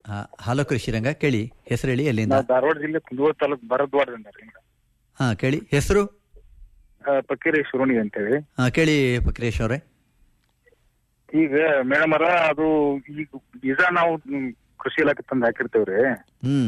ಆ, ಹಲೋ ಕೃಷಿರಂಗ ಕೇಳಿ ಹೆಸರು ಹೇಳಿ ಎಲ್ಲಿಂದ ನಾವು ಧಾರವಾಡ ಜಿಲ್ಲೆ ಕುಂದಗೋಳ ತಾಲೂಕ್ ಭರದ್ವಾಡದಿಂದ ರೀ ಹಾ ಕೇಳಿ ಹೆಸರು ಪಕ್ಕೀರಿ ಶಿರೋಣಿ ಅಂತೇಳಿ ಹಾ ಕೇಳಿ ಪಕ್ರೇಶ್ ಅವರೇ ಈಗ ಮೇಡಮ್ ಅರ ಅದು ಈಗ ಬೀಜ ನಾವು ಹ್ಮ್, ಕೃಷಿ ಇಲಾಖೆ ತಂದು ಹಾಕಿರ್ತೇವ್ರಿ ಹ್ಮ್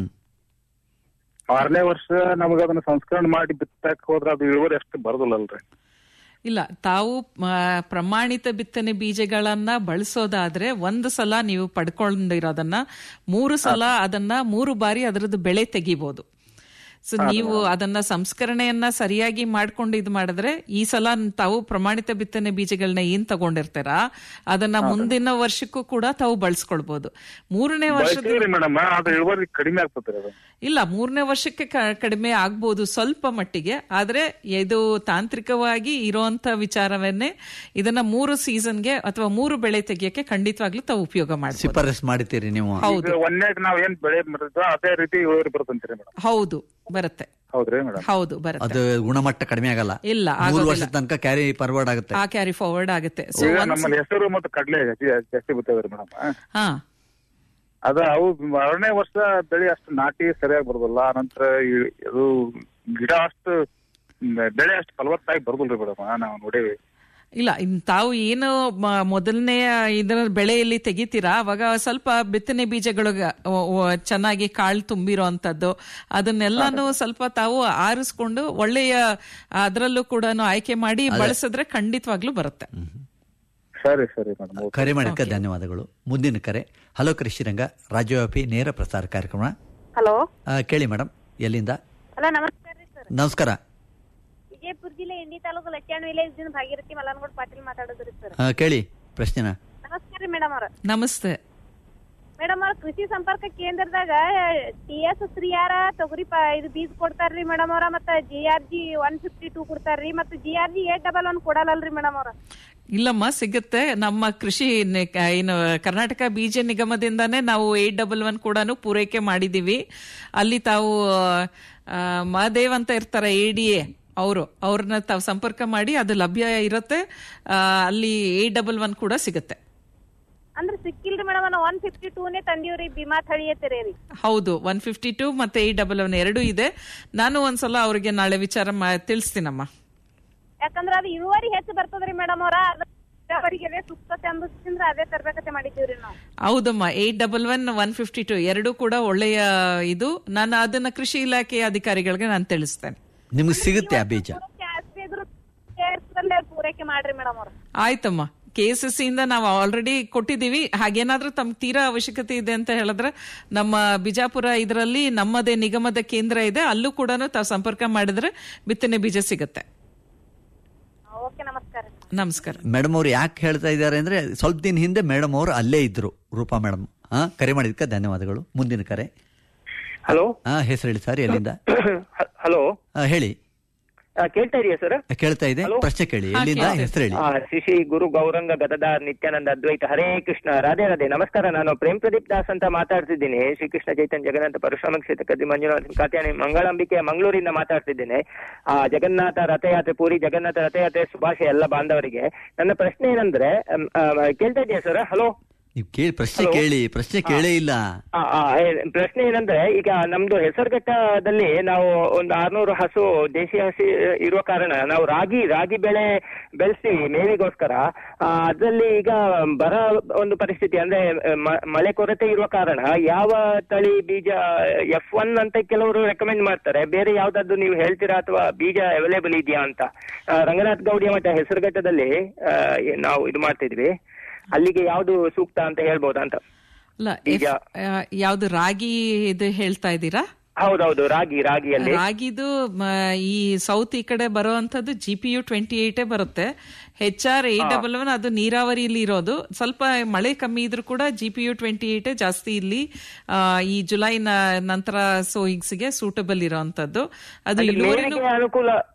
ಆರನೇ ವರ್ಷ ನಮಗ ಅದನ್ನ ಸಂಸ್ಕರಣೆ ಮಾಡಿ ಬಿತ್ತಾಕ ಹೋದ್ರ ಅದು ಇಳುವರಿ ಅಷ್ಟು ಬರೋದಿಲ್ಲಲ್ರಿ ಇಲ್ಲ ತಾವು ಆ, ಪ್ರಮಾಣಿತ ಬಿತ್ತನೆ ಬೀಜಗಳನ್ನ ಬಳಸೋದಾದ್ರೆ ಒಂದು ಸಲ ನೀವು ಪಡ್ಕೊಂಡಿರೋದನ್ನ ಮೂರು ಸಲ ಅದನ್ನ ಮೂರು ಬಾರಿ ಅದರದ್ದು ಬೆಳೆ ತೆಗಿಬಹುದು ಸೊ ನೀವು ಅದನ್ನ ಸಂಸ್ಕರಣೆಯನ್ನ ಸರಿಯಾಗಿ ಮಾಡ್ಕೊಂಡು ಇದು ಮಾಡಿದ್ರೆ ಈ ಸಲ ತಾವು ಪ್ರಮಾಣಿತ ಬಿತ್ತನೆ ಬೀಜಗಳನ್ನ ಏನ್ ತಗೊಂಡಿರ್ತೀರ ಅದನ್ನ ಮುಂದಿನ ವರ್ಷಕ್ಕೂ ಕೂಡ ತಾವು ಬಳಸ್ಕೊಳ್ಬಹುದು ಮೂರನೇ ವರ್ಷದ ಬಳಸ್ತೀವ್ರಿ ಮೇಡಮ್ ಅದು ಇಳುವರಿ ಕಡಿಮೆ ಆಗ್ತದ್ರಿ ಅದು ಇಲ್ಲ ಮೂರನೇ ವರ್ಷಕ್ಕೆ ಕ- ಕಡಿಮೆ ಆಗ್ಬೋದು ಸ್ವಲ್ಪ ಮಟ್ಟಿಗೆ ಆದ್ರೆ ಇದು ತಾಂತ್ರಿಕವಾಗಿ ಇರುವಂತ ವಿಚಾರವನ್ನೇ ಇದನ್ನ ಮೂರು ಸೀಸನ್ಗೆ ಅಥವಾ ಮೂರು ಬೆಳೆ ತೆಗಿಯಕ್ಕೆ ಖಂಡಿತವಾಗ್ಲೂ ತಾವು ಉಪಯೋಗ ಮಾಡ್ಬೋದು ಶಿಫಾರಸ್ ಮಾಡ್ತೀರಿ ನೀವು ಹೌದು ಈಗ ಒಂದ್ನೇಕ್ ನಾವ್ ಏನ್ ಬೆಳೆ ಮಾಡಿದ್ವೋ ಅದೇ ರೀತಿ ಇಳುವರಿ ಬರ್ತಂತೀರಿ ಮೇಡಮ್ ಹೌದು ಬರುತ್ತೆ ಹೌದ್ರಿ ಮೇಡಮ್ ಹೌದು ಬರುತ್ತೆ ಅದು ಗುಣಮಟ್ಟ ಕಡಿಮೆ ಆಗಲ್ಲ ಇಲ್ಲ ಮೂರು ಆಗೋದಿಲ್ಲ ವರ್ಷದ ತನಕ ಕ್ಯಾರಿ ಫಾರ್ವರ್ಡ್ ಆಗುತ್ತೆ ಆ ಕ್ಯಾರಿ ಫಾರ್ವರ್ಡ್ ಆಗುತ್ತೆ ಸೊ ಈಗ ನಮ್ಮಲ್ಲಿ ಹೆಸರು ಮತ್ತು ಕಡ್ಲೆ ಜಾಸ್ತಿ ಜಾಸ್ತಿ ಬಿತ್ತೇವ್ರಿ ಮೇಡಮ್ ಹಾ ಅದ ಅವು ಆರನೇ ವರ್ಷ ಬೆಳೆ ಅಷ್ಟು ನಾಟಿ ಸರಿಯಾಗಿ ಬರೋದಿಲ್ಲ ನಂತರ ಇದು ಗಿಡ ಅಷ್ಟು ಮ್, ಬೆಳೆ ಅಷ್ಟು ಫಲವತ್ತಾಗಿ ಬರೋದಿಲ್ರಿ ಮೇಡಮ್ ನಾವು ನೋಡೇವಿ ಇಲ್ಲ ಇನ್ ತಾವು ಏನು ಮ- ಮೊದಲನೇ ಇದರ ಬೆಳೆಯಲ್ಲಿ ತೆಗಿತೀರಾ ಅವಾಗ ಸ್ವಲ್ಪ ಬಿತ್ತನೆ ಬೀಜಗಳು ಚೆನ್ನಾಗಿ ಕಾಳು ತುಂಬಿರೋ ಅಂತದ್ದು ಅದನ್ನೆಲ್ಲಾನು ಸ್ವಲ್ಪ ತಾವು ಆರಿಸ್ಕೊಂಡು ಒಳ್ಳೆಯ ಅದರಲ್ಲೂ ಕೂಡ ಆಯ್ಕೆ ಮಾಡಿ ಬಳಸಿದ್ರೆ ಖಂಡಿತವಾಗ್ಲೂ ಬರುತ್ತೆ ಸರಿ ಸರಿ ಮೇಡಮ್ ಕರೆ ಮಾಡಕ್ಕೆ ಧನ್ಯವಾದಗಳು ಮುಂದಿನ ಕರೆ ಹಲೋ ಕೃಷಿರಂಗ ರಾಜ್ಯವ್ಯಾಪಿ ನೇರ ಪ್ರಸಾರ ಕಾರ್ಯಕ್ರಮ ಹಲೋ ಆ, ಕೇಳಿ ಮೇಡಮ್ ಎಲ್ಲಿಂದ ಹಲೋ ನಮಸ್ಕಾರ ರೀ ಸರ್ ನಮಸ್ಕಾರ ವಿಜಯಪುರ ಜಿಲ್ಲೆ ಇಂಡಿ ತಾಲೂಕು ಲಚ್ಚಾಣ ವಿಲೇಜ್ ದಿಂದ ಭಾಗೀರಥಿ ಮಲ್ಲನಗೌಡ ಪಾಟೀಲ್ ಮಾತಾಡೋದ್ರಿ ಸರ್ ಆ, ಕೇಳಿ ಪ್ರಶ್ನೆನ ನಮಸ್ಕಾರ ರೀ ಮೇಡಮ್ ಅವ್ರ ನಮಸ್ತೆ ಮೇಡಮ್ ಅವ್ರ ಕೃಷಿ ಸಂಪರ್ಕ ಕೇಂದ್ರದಾಗ ಟಿ ಎಸ್ ಶ್ರೀಯಾರ ತೊಗರಿ ಪ ಇದು ಬೀಜ ಕೊಡ್ತಾರ್ರಿ ಮೇಡಮ್ ಅವ್ರ ಮತ್ತ G R G one fifty two ಕೊಡ್ತಾರ್ರಿ ಮತ್ತ G R G eight double one ಕೊಡಲ್ಲಲ್ರಿ ಮೇಡಮ್ ಅವ್ರ ಇಲ್ಲಮ್ಮ ಸಿಗುತ್ತೆ ನಮ್ಮ ಕೃಷಿ ನಿ- ಕ- ಏನು ಕರ್ನಾಟಕ ಬೀಜ ನಿಗಮದಿಂದಾನೇ ನಾವು ಏಟ್ ಡಬಲ್ ಒನ್ ಕೂಡ ಪೂರೈಕೆ ಮಾಡಿದೀವಿ ಅಲ್ಲಿ ತಾವು ಆ, ಮಹದೇವ್ ಅಂತ ಇರ್ತಾರೆ ಎ ಡಿ ಎ ಅವರು ಅವ್ರನ್ನ ತಾವು ಸಂಪರ್ಕ ಮಾಡಿ ಅದು ಲಭ್ಯ ಇರುತ್ತೆ ಆ, ಅಲ್ಲಿ ಏಟ್ ಡಬಲ್ ಒನ್ ಕೂಡ ಸಿಗುತ್ತೆ ಅಂದ್ರ ಸಿಕ್ಕಿಲ್ರಿ ಮೇಡಮ್ ನಾವು ಒನ್ ಫಿಫ್ಟಿ ಟೂನೇ ತಂದೀವ್ರಿ ಭೀಮಾ ಥಳಿ ಐತಿರಿ ರೀ ಹೌದು ಒನ್ ಫಿಫ್ಟಿ ಟೂ ಮತ್ತೆ ಏಟ್ ಡಬಲ್ ಒನ್ ಎರಡೂ ಇದೆ ನಾನು ಒಂದ್ಸಲ ಅವ್ರಿಗೆ ನಾಳೆ ವಿಚಾರ ಮಾ- ತಿಳಿಸ್ತೀನಮ್ಮ ಯಾಕಂದ್ರ ಅದು ಇಳುವರಿ ಹೆಚ್ಚು ಬರ್ತದ್ರಿ ಮೇಡಮ್ ಅವ್ರ ಅವರಿಗೆ ಸೂಕ್ತತೆ ಅಂಬಿಸಿಂದ್ರ ಅದೇ ತರ್ಬೇಕತೆ ಮಾಡಿದ್ದೀವ್ರಿ ನಾವು ಹೌದಮ್ಮ eight double one one fifty two ಎರಡೂ ಕೂಡ ಒಳ್ಳೆಯ ಇದು ನಾನು ಅದನ್ನ ಕೃಷಿ ಇಲಾಖೆ ಅಧಿಕಾರಿಗಳಿಗೆ ನಾನು ತಿಳಿಸ್ತೇನೆ ನಿಮ್ಗೆ ಸಿಗುತ್ತೆ ಆ ಬೀಜ ಜಾಸ್ತಿ ಇದ್ರು ಕೇರ್ಸಲ್ಲೇ ಪೂರೈಕೆ ಮಾಡ್ರಿ ಮೇಡಮ್ ಅವ್ರ ಆಯ್ತಮ್ಮ ಕೆ ಎಸ್ ಎಸ್ ಇಂದ ನಾವು ಆಲ್ರೆಡಿ ಕೊಟ್ಟಿದ್ದೀವಿ ಹಾಗೇನಾದ್ರೂ ತಮ್ಮ ತೀರಾ ಅವಶ್ಯಕತೆ ಇದೆ ಅಂತ ಹೇಳಿದ್ರೆ ನಮ್ಮ ಬಿಜಾಪುರ ಇದರಲ್ಲಿ ನಮ್ಮದೇ ನಿಗಮದ ಕೇಂದ್ರ ಇದೆ ಅಲ್ಲೂ ಕೂಡ ತಾವು ಸಂಪರ್ಕ ಮಾಡಿದ್ರೆ ಬಿತ್ತನೆ ಬೀಜ ಸಿಗುತ್ತೆ ಓಕೆ ನಮಸ್ಕಾರ ನಮಸ್ಕಾರ ಮೇಡಮ್ ಅವ್ರು ಯಾಕೆ ಹೇಳ್ತಾ ಇದ್ದಾರೆ ಅಂದ್ರೆ ಸ್ವಲ್ಪ ದಿನ ಹಿಂದೆ ಮೇಡಮ್ ಅವರು ಅಲ್ಲೇ ಇದ್ರು ರೂಪಾ ಮೇಡಮ್ ಹಾ ಕರೆ ಮಾಡಿದ್ಕೆ ಧನ್ಯವಾದಗಳು ಮುಂದಿನ ಕರೆ ಹಲೋ ಹಾ ಹೆಸರು ಹೇಳಿ ಸರ್ ಎಲ್ಲಿಂದ ಹಲೋ ಆ, ಹೇಳಿ ಕೇಳ್ತಾ ಇದೆಯಾ ಸರ್ ಕೇಳ್ತಾ ಇದೆ ಪ್ರಶ್ನೆ ಕೇಳಿ ಎಲ್ಲಿಂದ ಹೆಸರು ಹೇಳಿ ಶ್ರೀ ಶ್ರೀ ಗುರು ಗೌರಂಗ ಗದದಾರ್ ನಿತ್ಯಾನಂದ ಅದ್ವೈತ ಹರೇ ಕೃಷ್ಣ ರಾಧೆ ರಾಧೆ ನಮಸ್ಕಾರ ನಾನು ಪ್ರೇಮ್ ಪ್ರದೀಪ್ ದಾಸ್ ಅಂತ ಮಾತಾಡ್ತಿದ್ದೀನಿ ಶ್ರೀಕೃಷ್ಣ ಚೈತನ್ಯ ಜಗನ್ನಾಥ ಪರಶುರಾಮ ಕ್ಷೇತ್ರ ಕದ್ದಿ ಮಂಜುನಾಥ ಕಾತ್ಯಾಣಿ ಮಂಗಳಂಬಿಕೆ ಮಂಗಳೂರಿಂದ ಮಾತಾಡ್ತಿದ್ದೇನೆ ಆ ಜಗನ್ನಾಥ ರಥಯಾತ್ರೆ ಪೂರಿ ಜಗನ್ನಾಥ ರಥಯಾತ್ರೆ ಶುಭಾಶಯ ಎಲ್ಲ ಬಾಂಧವರಿಗೆ ನನ್ನ ಪ್ರಶ್ನೆ ಏನಂದ್ರೆ ಅಮ್, ಆ, ಕೇಳ್ತಾ ಇದೆಯಾ ಸರ್ ಹಲೋ ನೀವು ಕೇಳಿ ಪ್ರಶ್ನೆ ಕೇಳಿ ಪ್ರಶ್ನೆ ಕೇಳೇ ಇಲ್ಲ ಆ, ಆ, ಏ- ಪ್ರಶ್ನೆ ಏನಂದ್ರೆ ಈಗ ನಮ್ದು ಹೆಸರುಘಟ್ಟದಲ್ಲಿ ನಾವು ಒಂದು ಆರ್ನೂರು ಹಸು ದೇಶಿ ಹಸಿ ಇರುವ ಕಾರಣ ನಾವು ರಾಗಿ ರಾಗಿ ಬೆಳೆ ಬೆಳೆಸ್ತೀವಿ ಮೇವಿಗೋಸ್ಕರ ಆ, ಅದ್ರಲ್ಲಿ ಈಗ ಬರ ಒಂದು ಪರಿಸ್ಥಿತಿ ಅಂದ್ರೆ ಮ- ಮಳೆ ಕೊರತೆ ಇರುವ ಕಾರಣ ಯಾವ ತಳಿ ಬೀಜ ಎಫ್ ಒನ್ ಅಂತ ಕೆಲವರು ರೆಕಮೆಂಡ್ ಮಾಡ್ತಾರೆ ಬೇರೆ ಯಾವ್ದಾದ್ರು ನೀವು ಹೇಳ್ತೀರಾ ಅಥವಾ ಬೀಜ ಅವೈಲೇಬಲ್ ಇದೆಯಾ ಅಂತ ಆ, ರಂಗನಾಥ್ ಗೌಡಿಯ ಮಠ ಹೆಸರುಘಟ್ಟದಲ್ಲಿ ಆ, ನಾವು ಇದು ಮಾಡ್ತಿದ್ವಿ ಅಲ್ಲಿಗೆ ಯಾವ್ದು ಸೂಕ್ತ ಅಂತ ಹೇಳ್ಬೋದಾ ಅಂತ ಅಲ್ಲ ಬೀಜ. ಯಾವ್ದು ರಾಗಿ ಇದು ಹೇಳ್ತಾ ಇದ್ದೀರಾ ಹೌದೌದು ರಾಗಿ ರಾಗಿಯಲ್ಲಿ ರಾಗಿದು ಮ, ಈ ಸೌತ್ ಈ ಕಡೆ ಬರುವಂತದ್ದು ಜಿ ಪಿ ಯು ಟ್ವೆಂಟಿ ಏಟೇ ಬರುತ್ತೆ H R eight double one ಅದು ನೀರಾವರಿಯಲ್ಲಿ ಇರೋದು ಸ್ವಲ್ಪ ಮಳೆ ಕಮ್ಮಿ ಇದ್ರೂ ಕೂಡ ಜಿ ಪಿ ಯು ಟ್ವೆಂಟಿ ಏಟೇ ಜಾಸ್ತಿ ಇಲ್ಲಿ ಆ, ಈ ಜುಲೈ ನ- ನಂತರ ಸೋಯಿಂಗ್ಸ್ಗೆ ಸೂಟಬಲ್ ಇರೋಂಥದ್ದು ಅದು ಅಲ್ಲಿ ಇಳುವರಿನೂ ಮೇವಿಗೆ ಅನುಕೂಲ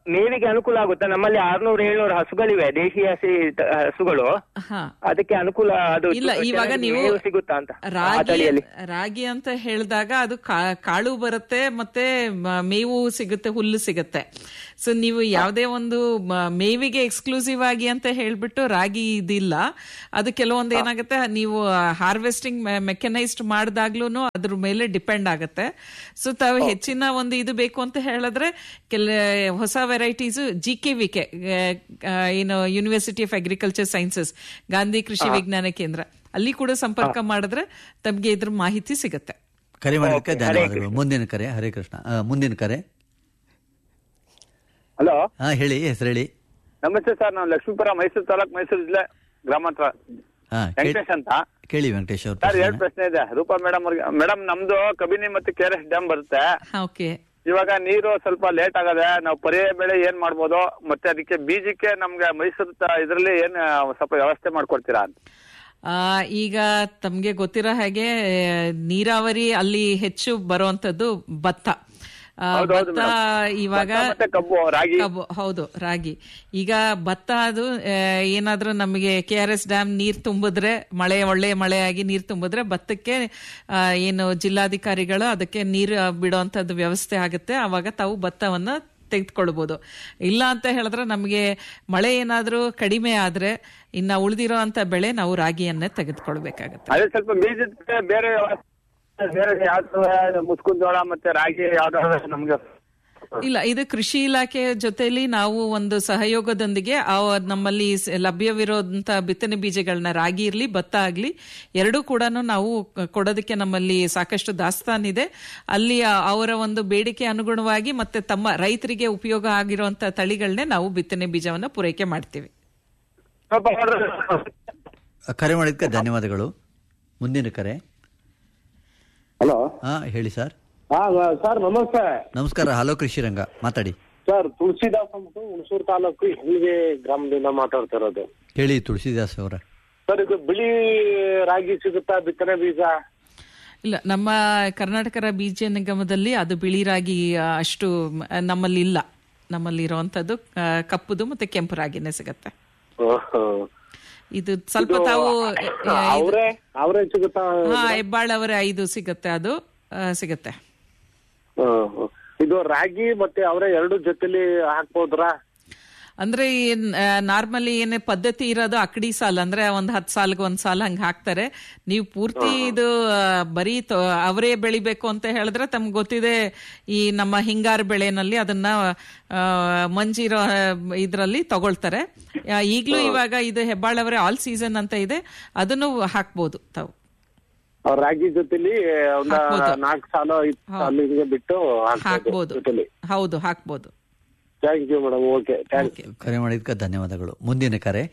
ಮೇವಿಗೆ ಅನುಕೂಲ ಆಗುತ್ತಾ ನಮ್ಮಲ್ಲಿ ಆರ್ನೂರು ಏಳ್ನೂರು ಹಸುಗಳಿವೆ ದೇಶೀಯ ಹಸಿ ತ- ಹಸುಗಳು ಹಾ ಅದಕ್ಕೆ ಅನುಕೂಲ ಅದು ಇಲ್ಲ ಇವಾಗ ಚೆನ್ನಾಗಿ ನೀವು ಮೇವು ಸಿಗುತ್ತಾ ಅಂತ ಆ ರಾಗಿ ತಳಿಯಲ್ಲಿ ರಾಗಿ ಅಂತ ಹೇಳಿದಾಗ ಅದು ಕಾ- ಕಾಳು ಬರುತ್ತೆ ಮತ್ತೆ ಮ- ಮೇವು ಸಿಗುತ್ತೆ ಹುಲ್ಲು ಸಿಗುತ್ತೆ ಸೊ ನೀವು ಯಾವುದೇ ಒಂದು ಮ- ಮೇವಿಗೆ ಎಕ್ಸ್ಕ್ಲೂಸಿವ್ ಆಗಿ ಅಂತ ಹೇಳ್ಬಿಟ್ಟು ರಾಗಿ ಇದಿಲ್ಲ ಅದು ಕೆಲವೊಂದು ಏನಾಗುತ್ತೆ ನೀವು ಹಾರ್ವೆಸ್ಟಿಂಗ್ ಮೆಕನೈಸ್ಡ್ ಮಾಡಿದಾಗ್ಲೂ ಅದ್ರ ಮೇಲೆ ಡಿಪೆಂಡ್ ಆಗುತ್ತೆ ಸೊ ತಾವು ಹೆಚ್ಚಿನ ಒಂದು ಇದು ಬೇಕು ಅಂತ ಹೇಳಿದ್ರೆ ಕೆಲ ಹೊಸ varieties G K V K ಏನು university of agriculture sciences Gandhi Krishi Vignana ಕೇಂದ್ರ ಅಲ್ಲಿ ಕೂಡ ಸಂಪರ್ಕ ಮಾಡಿದ್ರೆ ತಮ್ಗೆ ಇದ್ರ ಮಾಹಿತಿ ಸಿಗುತ್ತೆ ಕರೆ ಮಾಡೋದಕ್ಕೆ ಧನ್ಯವಾದಗಳು ಮುಂದಿನ ಕರೆ ಹರೇ ಕೃಷ್ಣ ಆ, ಮುಂದಿನ ಕರೆ ಹಲೋ ಹಾ ಹೇಳಿ ಹೆಸರು ಹೇಳಿ ನಮಸ್ತೆ ಸರ್ ನಾನು ಲಕ್ಷ್ಮೀಪುರ ಮೈಸೂರು ತಾಲೂಕ್ ಮೈಸೂರು ಜಿಲ್ಲೆ ಗ್ರಾಮಾಂತರ ಹಾ ಕೇಳಿ- ವೆಂಕಟೇಶ್ ಅಂತ ಕೇಳಿ ವೆಂಕಟೇಶ್ ಅವ್ರ ಸರ್ ಎರಡು ಪ್ರಶ್ನೆ ಇದೆ ರೂಪಾ ಮೇಡಮ್ ಅವ್ರಿಗೆ ಮೇಡಮ್ ನಮ್ದು ಕಬಿನಿ ಮತ್ತು ಕೆ ಆರ್ ಎಸ್ ಡ್ಯಾಮ್ ಬರುತ್ತೆ ಓಕೆ ಇವಾಗ ನೀರು ಸ್ವಲ್ಪ ಲೇಟ್ ಆಗದೆ ನಾವು ಪರ್ಯಾಯ ಬೆಳೆ ಏನ್ ಮಾಡ್ಬೋದು ಮತ್ತೆ ಅದಕ್ಕೆ ಬೀಜಕ್ಕೆ ನಮ್ಗೆ ಮೈಸೂರು ತ- ಇದ್ರಲ್ಲಿ ಏನ್ ಆ, ಸ್ವಲ್ಪ ವ್ಯವಸ್ಥೆ ಮಾಡ್ಕೊಡ್ತೀರಾ ಅಂತ ಆ, ಈಗ ತಮ್ಗೆ ಗೊತ್ತಿರೋ ಹಾಗೆ ಆ, ನೀರಾವರಿ ಅಲ್ಲಿ ಹೆಚ್ಚು ಬರುವಂತದ್ದು ಭತ್ತ ಆ, ಹೌದು, ಹೌದು ಭತ್ತ ಮೇಡಮ್. ಇವಾಗ ಭತ್ತ ಮತ್ತೆ ಕಬ್ಬು, ರಾಗಿ. ಕಬ್ಬು ಹೌದು ರಾಗಿ ಈಗ ಭತ್ತ ಅದು ಆ, ಏನಾದ್ರೂ ನಮಗೆ ಕೆ ಆರ್ ಎಸ್ ಡ್ಯಾಮ್ ನೀರ್ ತುಂಬಿದ್ರೆ ಮಳೆ ಒಳ್ಳೆ ಮಳೆ ಆಗಿ ನೀರ್ ತುಂಬಿದ್ರೆ ಭತ್ತಕ್ಕೆ ಆ, ಏನು ಜಿಲ್ಲಾಧಿಕಾರಿಗಳು ಅದಕ್ಕೆ ನೀರು ಬಿಡುವಂತದ್ದು ವ್ಯವಸ್ಥೆ ಆಗುತ್ತೆ ಅವಾಗ ತಾವು ಭತ್ತವನ್ನ ತೆಗೆದುಕೊಳ್ಬಹುದು ಇಲ್ಲ ಅಂತ ಹೇಳಿದ್ರೆ ನಮಗೆ ಮಳೆ ಏನಾದ್ರೂ ಕಡಿಮೆ ಆದ್ರೆ ಇನ್ನ ಉಳಿದಿರೋ ಅಂತ ಬೆಳೆ ನಾವು ರಾಗಿಯನ್ನೇ ತೆಗೆದುಕೊಳ್ಬೇಕಾಗತ್ತೆ ಅದೇ ಸ್ವಲ್ಪ ಬೀಜಕ್ಕೆ ಬೇರೆ ವ್ಯವಸ್ಥೆ- ಬೇರೆ ಯಾವ್ದು ಮುಸ್ಕಿನ ಜೋಳ ಮತ್ತೆ ರಾಗಿ ಯಾವ್ದಾದ್ರು ನಮ್ಗೆ ಇಲ್ಲ ಇದು ಕೃಷಿ ಇಲಾಖೆ ಜೊತೆಲಿ ನಾವು ಒಂದು ಸಹಯೋಗದೊಂದಿಗೆ ಆ ನಮ್ಮಲ್ಲಿ ಸ- ಲಭ್ಯವಿರೋಂತ ಬಿತ್ತನೆ ಬೀಜಗಳನ್ನ ರಾಗಿ ಇರ್ಲಿ ಭತ್ತ ಆಗ್ಲಿ ಎರಡೂ ಕೂಡ ನಾವು ಕೊಡೋದಕ್ಕೆ ನಮ್ಮಲ್ಲಿ ಸಾಕಷ್ಟು ದಾಸ್ತಾನಿದೆ ಅಲ್ಲಿ ಆ- ಅವರ ಒಂದು ಬೇಡಿಕೆ ಅನುಗುಣವಾಗಿ ಮತ್ತೆ ತಮ್ಮ ರೈತರಿಗೆ ಉಪಯೋಗ ಆಗಿರುವಂತ ತಳಿಗಳನ್ನೇ ನಾವು ಬಿತ್ತನೆ ಬೀಜವನ್ನ ಪೂರೈಕೆ ಮಾಡ್ತೀವಿ ಸ್ವಲ್ಪ ನೋಡ್ರಿ. ಕರೆ ಮಾಡಿದ್ದಕ್ಕೆ ಧನ್ಯವಾದಗಳು ಮುಂದಿನ ಕರೆ ಹಲೋ ಹಾ ಹೇಳಿ ಸರ್ ಹಾ ಸರ್ ನಮಸ್ತೆ ನಮಸ್ಕಾರ ಹಲೋ ಕೃಷಿ ರಂಗ ಮಾತಾಡಿ ಸರ್ ತುಳಸಿದಾಸ್ ಅಂದ್ಬಿಟ್ಟು ಹುಣಸೂರು ತಾಲೂಕು ಹೆಣ್ಣಿಗೆ ಗ್ರಾಮದಿಂದ ಮಾತಾಡ್ತಾ ಇರೋದು ಹೇಳಿ ತುಳಸಿದಾಸ್ ಅವರ ಸರ್ ಇದು ಬಿಳಿ ರಾಗಿ ಸಿಗುತ್ತಾ ಬಿತ್ತನೆ ಬೀಜ ಇಲ್ಲ ನಮ್ಮ ಕರ್ನಾಟಕ ಬೀಜ ನಿಗಮದಲ್ಲಿ ಅದು ಬಿಳಿ ರಾಗಿ ಆ, ಅಷ್ಟು ಮ್, ನಮ್ಮಲ್ಲಿ ಇಲ್ಲ ನಮ್ಮಲ್ಲಿ ಇರುವಂತದ್ದು ಆ, ಕಪ್ಪುದು ಮತ್ತೆ ಕೆಂಪು ರಾಗಿನೇ ಸಿಗತ್ತೆ ಇದು ಸ್ವಲ್ಪ ತಾವು ಎ- ಎ- ಇದು- ಅವರೇ ಅವರೇ ಸಿಗುತ್ತಾ ಹಾ ಹೆಬ್ಬಾಳ್ ಅವರ ಐದು ಸಿಗತ್ತೆ ಅದು ಆ, ಸಿಗತ್ತೆ ಹ್ಮ್. ಇದು ರಾಗಿ ಮತ್ತೆ ಅವರೇ ಎರಡು ಜೊತೆಲಿ ಹಾಕ್ಬೋದ್ರಾ ಅಂದ್ರೆ ನಾರ್ಮಲಿ ಏನೇ ಪದ್ಧತಿ ಇರೋದು ಅಕಡಿ ಸಾಲ್ ಅಂದ್ರೆ ಒಂದ್ ಹತ್ ಸಾಲ್ಗೆ ಒಂದ್ ಸಾಲ್ ಹಂಗ ಹಾಕ್ತಾರೆ ನೀವು ಪೂರ್ತಿ ಇದು ಆ, ಬರೀ ತೊ- ಅವರೇ ಬೆಳಿಬೇಕು ಅಂತ ಹೇಳಿದ್ರೆ ತಮ್ಗೆ ಗೊತ್ತಿದೆ ಈ ನಮ್ಮ ಹಿಂಗಾರು ಬೆಳೆನಲ್ಲಿ ಅದನ್ನ ಆ, ಮಂಜಿರೋ ಆ, ಇದ್ರಲ್ಲಿ ತಗೊಳ್ತಾರೆ ಆ, ಈಗ್ಲೂ ಇವಾಗ ಇದು ಹೆಬ್ಬಾಳವರೇ ಆಲ್ ಸೀಸನ್ ಅಂತ ಇದೆ ಅದನ್ನು ಹಾಕ್ಬೋದು ತಾವು ಅವ್ರ ರಾಗಿ ಜೊತೆಲಿ ಒಂದ ಹಾಕ್ಬೋದು. ನಾಲ್ಕು ಸಾಲ ಐದು ಸಾಲ ಹಿಂಗೆ ಬಿಟ್ಟು ಹಾಕ್ಬೋದು ಹಾಕ್ಬೋದು ಜೊತೆಲಿ ಹೌದು ಹಾಕ್ಬೋದು thank you madam okay thank you ಕರೆ ಮಾಡಿದ್ದಕ್ಕೆ ಧನ್ಯವಾದಗಳು ಮುಂದಿನ ಕರೆ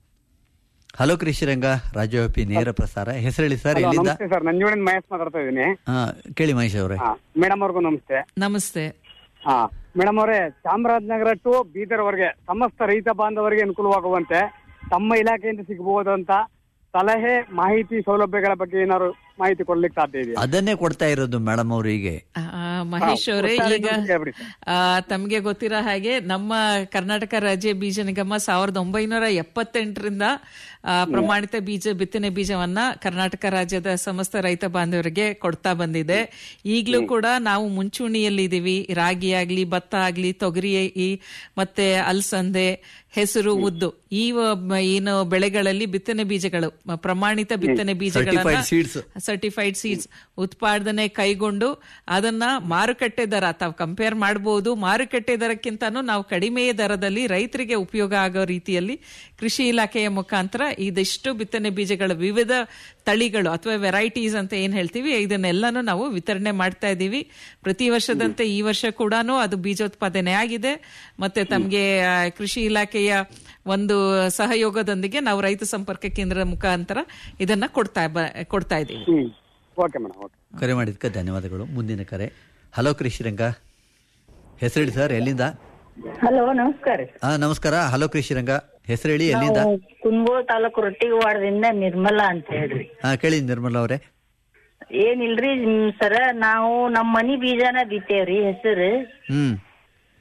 ಹಲೋ ಕೃಷಿ ರಂಗ ರಾಜ್ಯವ್ಯಾಪಿ ನೇರ ಪ್ರಸಾರ ಹೆಸರು ಹೇಳಿ ಸರ್ ಎಲ್ಲಿಂದ ನಮಸ್ತೆ ಸರ್ ನಂಜುಂಡಿನ ಮಹೇಶ್ ಮಾತಾಡ್ತಾ ಇದ್ದೀನಿ ಹಾ ಕೇಳಿ ಮಹೇಶ್ ಅವರೇ ಮೇಡಮ್ ಅವ್ರಿಗೂ ನಮಸ್ತೆ ನಮಸ್ತೆ ಹಾ ಮೇಡಮ್ ಅವರೇ ಚಾಮರಾಜನಗರ ಟು ಬೀದರ್ ವರೆಗೆ ಸಮಸ್ತ ರೈತ ಬಾಂಧವರಿಗೆ ಅನುಕೂಲವಾಗುವಂತೆ ತಮ್ಮ ಇಲಾಖೆಯಿಂದ ಸಿಗಬಹುದಂತ ಸಲಹೆ ಮಾಹಿತಿ ಸೌಲಭ್ಯಗಳ ಬಗ್ಗೆ ಏನಾದ್ರು ಮಾಹಿತಿ ಕೊಡ್ಲಿಕ್ಕೆ ಸಾಧ್ಯ ಇದೆಯಾ ಅದನ್ನೇ ಕೊಡ್ತಾ ಇರೋದು ಮೇಡಮ್ ಅವರಿಗೆ ಆ, ಮಹೇಶ್ ಅವರೇ ಒಟ್ಟಾರೆ ಈಗ ಇದೊಂದು ಹೇಳ್ಬಿಡಿ ಸರ್. ಆ, ತಮ್ಗೆ ಗೊತ್ತಿರೋ ಹಾಗೆ ನಮ್ಮ ಕರ್ನಾಟಕ ರಾಜ್ಯ ಬೀಜ ನಿಗಮ ಸಾವಿರದ ಒಂಬೈನೂರ ಎಪ್ಪತ್ತೆಂಟರಿಂದ ಆ, ಪ್ರಮಾಣಿತ ಬೀಜ ಬಿತ್ತನೆ ಬೀಜವನ್ನ ಕರ್ನಾಟಕ ರಾಜ್ಯದ ಸಮಸ್ತ ರೈತ ಬಾಂಧವರಿಗೆ ಕೊಡ್ತಾ ಬಂದಿದೆ ಈಗಲೂ ಕೂಡ ನಾವು ಮುಂಚೂಣಿಯಲ್ಲಿದ್ದೀವಿ ರಾಗಿ ಆಗ್ಲಿ ಭತ್ತ ಆಗ್ಲಿ ತೊಗರಿ ಈ ಮತ್ತೆ ಅಲಸಂದೆ ಹೆಸರು ಉದ್ದು ಈ ವ- ಏನು ಬೆಳೆಗಳಲ್ಲಿ ಬಿತ್ತನೆ ಬೀಜಗಳು ಮ- ಪ್ರಮಾಣಿತ ಬಿತ್ತನೆ ಬೀಜಗಳನ್ನ Certified seeds. ಸರ್ಟಿಫೈಡ್ ಸೀಡ್ಸ್ ಉತ್ಪಾದನೆ ಕೈಗೊಂಡು ಅದನ್ನ ಮಾರುಕಟ್ಟೆ ದರ ತಾವು ಕಂಪೇರ್ ಮಾಡಬಹುದು ಮಾರುಕಟ್ಟೆ ದರಕ್ಕಿಂತನೂ ನಾವು ಕಡಿಮೆ ದರದಲ್ಲಿ ರೈತರಿಗೆ ಉಪಯೋಗ ಆಗೋ ರೀತಿಯಲ್ಲಿ ಕೃಷಿ ಇಲಾಖೆಯ ಮುಖಾಂತರ ಇದಿಷ್ಟು ಬಿತ್ತನೆ ಬೀಜಗಳ ವಿವಿಧ ತಳಿಗಳು ಅಥವಾ ವೆರೈಟೀಸ್ ಅಂತ ಏನ್ ಹೇಳ್ತೀವಿ ಇದನ್ನೆಲ್ಲಾನು ನಾವು ವಿತರಣೆ ಮಾಡ್ತಾ ಇದ್ದೀವಿ ಪ್ರತಿ ವರ್ಷದಂತೆ ಈ ವರ್ಷ ಕೂಡ ಅದು ಬೀಜೋತ್ಪಾದನೆ ಆಗಿದೆ ಮತ್ತೆ ತಮಗೆ ಆ, ಕೃಷಿ ಇಲಾಖೆಯ ಒಂದು ಸಹಯೋಗದೊಂದಿಗೆ ನಾವು ರೈತ ಸಂಪರ್ಕ ಕೇಂದ್ರದ ಮುಖಾಂತರ ಇದನ್ನ ಕೊಡ್ತಾ ಬ- ಕೊಡ್ತಾ ಇದ್ದೀವಿ ಹ್ಮ್ ಓಕೆ ಮೇಡಮ್ ಓಕೆ ಕರೆ ಮಾಡಿದ್ದಕ್ಕೆ ಧನ್ಯವಾದಗಳು ಮುಂದಿನ ಕರೆ ಹಲೋ ಕೃಷಿ ರಂಗ ಹೆಸರು ಹೇಳಿ ಸರ್ ಎಲ್ಲಿಂದ ಹಲೋ ನಮಸ್ಕಾರ ಹಾ ನಮಸ್ಕಾರ ಹಲೋ ಕೃಷಿ ರಂಗ ಹೆಸರು ಹೇಳಿ ಎಲ್ಲಿಂದ ನಾವು ಕುಂದಗೋಳ ತಾಲೂಕು ರೊಟ್ಟಿಗವಾಡದಿಂದ ನಿರ್ಮಲಾ ಅಂತ ಹೇಳ್ರಿ ಹಾ ಕೇಳಿ ನಿರ್ಮಲಾ ಅವರೇ ಏನಿಲ್ರಿ ಹ್ಮ್, ಸರ ನಾವು ನಮ್ ಮನಿ ಬೀಜನ ಬಿತ್ತೇವ್ರಿ ಹೆಸರು ಹ್ಮ್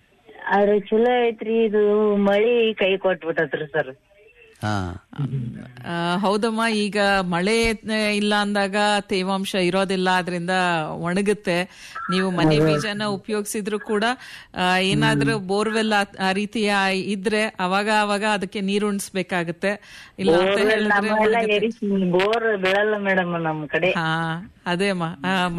ಆದ್ರೆ ಚಲೋ ಐತ್ರಿ ಇದು ಮಳಿ ಕೈ ಕೊಟ್ಬಿಟ್ಟತ್ರಿ ಸರ್ ಹಾ ಆ, ಹೌದಮ್ಮ ಈಗ ಮಳೆ ಆ, ಇಲ್ಲ ಅಂದಾಗ ತೇವಾಂಶ ಇರೋದಿಲ್ಲ ಅದರಿಂದ ಒಣಗುತ್ತೆ ನೀವು ಮನೆ ಬೀಜನ ಉಪಯೋಗಿಸಿದ್ರು ಕೂಡ ಆ, ಏನಾದ್ರೂ ಬೋರ್ವೆಲ್ ಆ- ಆ ರೀತಿಯ ಇದ್ರೆ ಅವಾಗ ಅವಾಗ ಅದಕ್ಕೆ ನೀರು ಉಣಿಸ್ಬೇಕಾಗತ್ತೆ ಇಲ್ಲ ಅಂತ ಹೇಳಿದ್ರೆ ನಮ್ಮೆಲ್ಲ ಒಣಗುತ್ತೆ. ಎರಿ ಬೋರ್ ಬೀಳಲ್ಲ ಮೇಡಮ್ ನಮ್ ಕಡೆ ಹಾ ಅದೇ ಅಮ್ಮ ಆ,